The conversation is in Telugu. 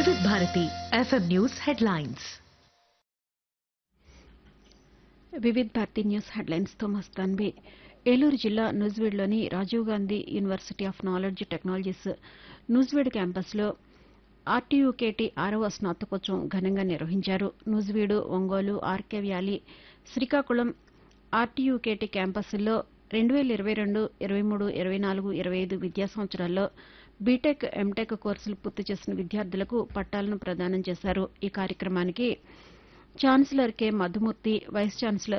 వివిధ Bharati FM news headlines Vividh Bharati news హెడ్లైన్స్తో మస్తాన్వి ఏలూరు జిల్లా నూజివీడ్లోని Rajiv Gandhi university of knowledge technologies Nuzvid క్యాంపస్లో ఆర్టీయూకేటీ ఆరవ స్నాతకోత్సవం ఘనంగా నిర్వహించారు Nuzvid Ongole RK valley Srikakulam RTUKT క్యాంపస్ల్లో రెండు వేల ఇరవై రెండు ఇరవై మూడు ఇరవై నాలుగు ఇరవై ఐదు విద్యా సంవత్సరాల్లో బీటెక్ ఎంటెక్ కోర్సులు పూర్తి చేసిన విద్యార్థులకు పట్టాలను ప్రదానం చేశారు ఈ కార్యక్రమానికి chancellor K Madhumurthy vice chancellor